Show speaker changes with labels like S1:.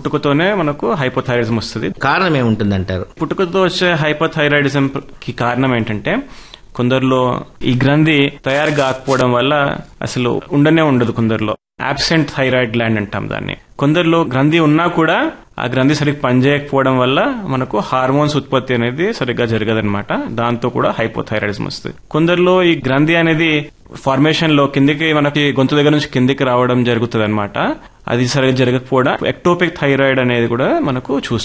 S1: పుట్టుకతోనే మనకు హైపోథైరాయిడిజం వస్తుంది
S2: కారణం ఏముంటుందంటారు
S1: పుట్టుకతో వచ్చే హైపోథైరాయిడిజం కి కారణం ఏంటంటే కొందరిలో ఈ గ్రంథి తయారు కాకపోవడం వల్ల అసలు ఉండనే ఉండదు కొందరిలో అబ్సెంట్ థైరాయిడ్ గ్లాండ్ అంటాం దాన్ని కొందరిలో గ్రంథి ఉన్నా కూడా ఆ గ్రంథి సరిగ్గా పనిచేయకపోవడం వల్ల మనకు హార్మోన్స్ ఉత్పత్తి అనేది సరిగ్గా జరగదన్నమాట దాంతో కూడా హైపోథైరాయిడిజం వస్తుంది కొందరిలో ఈ గ్రంథి అనేది ఫార్మేషన్ లో కిందికి మనకి గొంతు దగ్గర నుంచి కిందికి రావడం జరుగుతుంది అనమాట అది సరిగ్గా జరగకపోవడం ఎక్టోపిక్ థైరాయిడ్ అనేది కూడా మనకు చూస్తాం